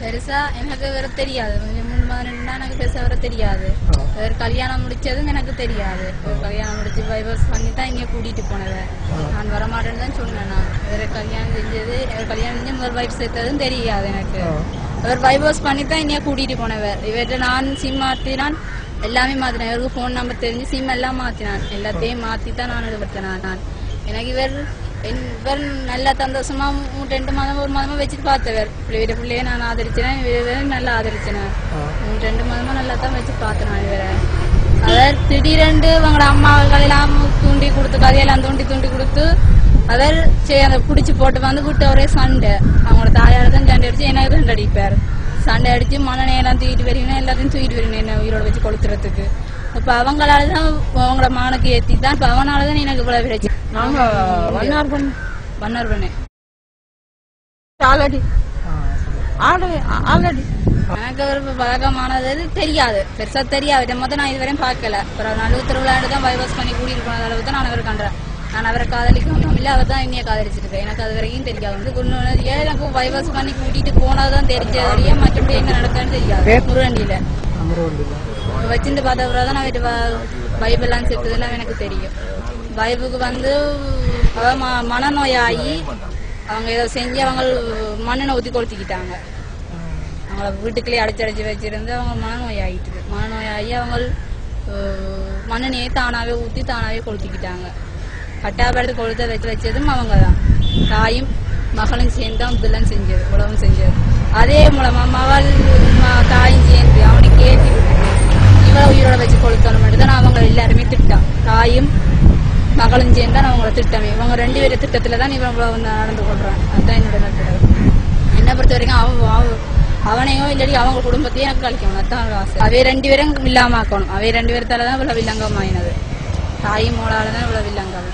பெருசா எனக்கு வேற தெரியாது கொஞ்சம் மூணு மாதம் எனக்கு பெருசா வேற தெரியாது வேற கல்யாணம் முடிச்சதும் எனக்கு தெரியாது ஒரு கல்யாணம் முடிச்சு வைபர்ஸ் பண்ணி தான் இங்கே கூட்டிட்டு போனவன் நான் வரமாட்டேன்னு தான் சொன்னேன் நான் வேற கல்யாணம் செஞ்சது வேற கல்யாணம் செஞ்சு முதல் வைஃப் சேர்த்ததும் தெரியாது எனக்கு அவர் வைபர்ஸ் பண்ணி தான் இங்கே கூட்டிட்டு போனவர் இவர்கிட்ட நான் சிம் மாற்றினான் எல்லாமே மாத்தினேன் இவருக்கு ஃபோன் நம்பர் தெரிஞ்சு சிம் எல்லாம் மாத்தினான் எல்லாத்தையும் மாத்தி தான் நான் இது படுத்தினேன் நான் எனக்கு இவர் என்- இவர் நல்ல சந்தோஷமா மூ- ரெண்டு மாதம் ஒரு மாதமா வச்சுட்டு பார்த்தவர் இவர பிள்ளைய நான் ஆதரிச்சேன் இவரை நல்லா ஆதரிச்சேன் மூணு ரெண்டு மாதமா நல்லா தான் வச்சு பார்த்தேன் நான் இவரை அவர் திடீரென்று அவங்களோட அம்மாக்கள் எல்லாம் தூண்டி கொடுத்து கதையெல்லாம் தூண்டி தூண்டி கொடுத்து அவர் சரி அதை பிடிச்சி போட்டு வந்து விட்டு ஒரே சண்டை அவங்களோட தாயார் தான் சண்டை அடிச்சு எனக்கு ரெண்டு அடிப்பார் சண்டை அடிச்சு மண்ணெண்ணெய் எல்லாம் தூக்கிட்டு வரீங்கன்னா எல்லாத்தையும் தூக்கிட்டு வரீங்க என்ன உயிரோட வச்சு கொளுத்துறதுக்கு இப்ப அவங்களால தான் அவங்களோட மானுக்கு ஏத்தி தான் இப்ப அவனால தான் எனக்கு இவ்வளவு பிரச்சனை நாங்க வண்ணார் பண்ண பண்ணர் பண்ணு ஆல்ரெடி ஆல்ரெடி எனக்கு ஒரு பழக்கமானது தெரியாது பெருசா தெரியாது இதை மொத்தம் நான் இதுவரையும் பார்க்கல அப்புறம் நடுவு திருவிழாண்டு தான் பைபாஸ் பண்ணி கூட்டிட்டு போன அளவுக்கு தான் நான் அவரை கண்டேன் நான் அவரை காதலிக்கவும் இல்லை அவர் தான் என்னைய காதலிச்சிருக்கேன் எனக்கு அது வரைக்கும் தெரியாது வந்து இன்னொன்று ஏன் எனக்கு பைபாஸ் பண்ணி கூட்டிட்டு போனதுதான் தெரிஞ்சதே மற்றபடி என்ன நடக்கான்னு தெரியாது முருகண்டியில வச்சிருந்து பார்த்த பிறகு தான் நான் பைபிள்லாம் சேர்த்ததெல்லாம் எனக்கு தெரியும் பைபிளுக்கு வந்து அவ ம- மனநோயாகி அவங்க ஏதோ செஞ்சு அவங்க மண்ணெண்ணை ஊற்றி கொளுத்திக்கிட்டாங்க அவங்கள வீட்டுக்குள்ளேயே அடைச்சு அடைச்சு வச்சிருந்து அவங்க மனநோய் ஆகிட்டு மனநோயாகி அவங்க மண்ணெண்ணையை தானாவே ஊற்றி தானாவே கொளுத்திக்கிட்டாங்க பட்டாபடுத்து கொளுத்த வச்சு வச்சதும் அவங்க தான் தாயும் மகளும் சேர்ந்து தான் இதெல்லாம் செஞ்சது உலகம் செஞ்சது அதே மூலமா மகள் ம- தாயும் சேர்ந்து அவனுக்கு ஏற்றி விட்டுட்டு இவளை உயிரோட வச்சு கொளுத்தணும் மட்டும் தான் அவங்க எல்லாருமே திட்டம் தாயும் மகளும் சேர்ந்து தான் அவங்கள திட்டமே இவங்க ரெண்டு பேரும் திட்டத்துல தான் இவன் இவ்வளவு வந்து நடந்து கொள்றான் அதுதான் என்னோட நட்பு என்னை பொறுத்த வரைக்கும் அவ அவ- அவனையோ இல்லாட்டி அவங்க குடும்பத்தையும் எனக்கு கழிக்கணும் அதுதான் அவளோட ஆசை அவை ரெண்டு பேரும் இல்லாம ஆக்கணும் அவை ரெண்டு பேர்த்தால தான் இவ்வளவு வில்லங்கம் ஆயினது தாயும் மூலால தான் இவ்வளவு வில்லங்கம்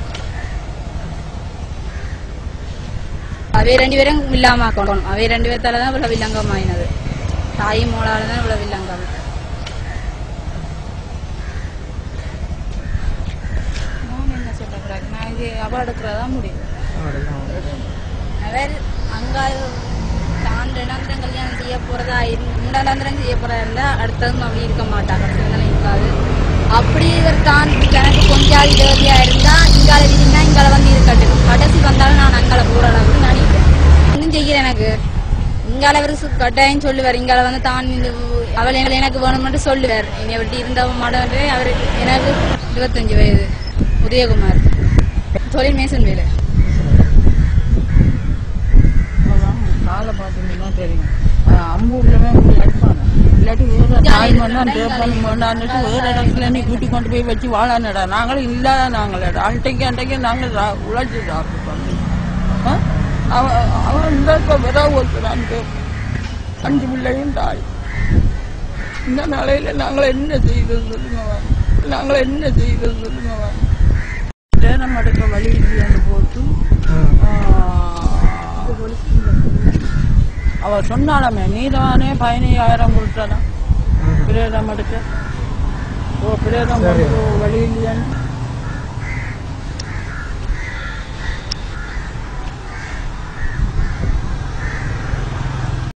அவை ரெண்டு பேரும் இல்லாம ஆக்கணும் அவை ரெண்டு பேர்த்தால தான் இவ்வளவு வில்லங்கம் ஆயினது தாயும் மூலால தான் இவ்வளவு வில்லங்கம் நான் என்ன சொல்ல போறேன் நான் இது அவள் எடுக்கிறதா முடியும் அவர் அங்க தான் ரெண்டாந்திரம் கல்யாணம் செய்ய போறதா இரு- மூணாந்திரம் செய்ய போறதா இருந்தா அடுத்ததும் அப்படி இருக்க மாட்டாங்க சிந்தனை இருக்காது அப்படி இவர் தான் எனக்கு கொஞ்சம் இருபதியா இருந்தா இங்கால இருந்தா இங்கால வந்து இருக்கட்டும் கடைசி வந்தாலும் நான் அங்கால போற அளவுக்கு நினைக்கிறேன் ஒன்றும் செய்யல எனக்கு இங்கால அவர் சு- கட்டாயம் சொல்லுவார் இங்கால வந்து தான் இந்த அவள் எங்களை எனக்கு வேணும்னு சொல்லுவார் இனி அவர்கிட்ட இருந்த மாடன்றே அவர் எனக்கு இருபத்தஞ்சு வயது உதயகுமார் தொழில் மேசன் வேலை காலை பார்த்தீங்கன்னா தெரியும் அஹ் அம்பூர்லவே உங்களுக்கு எடுப்பாங்க இல்லாட்டி வேற தாய் மண்ணான் தேப்பன் மண்ணான்ட்டு வேற இடத்துல நீ கூட்டி கொண்டு போய் வச்சு வாழானடா நாங்களும் இல்லாத நாங்களடா அன்றைக்கு அன்றைக்கு நாங்கள் சா- உழைச்சு சாப்பிட்டு அவன் அவன் இந்த இப்போ வித ஒத்துறான் அஞ்சு பிள்ளையும் தாய் இந்த நிலையில நாங்கள் என்ன செய்தது சொல்லுங்க வா. நாங்கள் என்ன செய்தது சொல்லுங்க வா. நம்ம எடுக்க வழி இல்லையான்னு போட்டு அவ சொன்னாலுமே நீதானே பதினையாயிரம் கொடுத்தனா பிரேதம் எடுக்க ஓ பிரேதம் கொண்டு போ, வழி இல்லையான்னு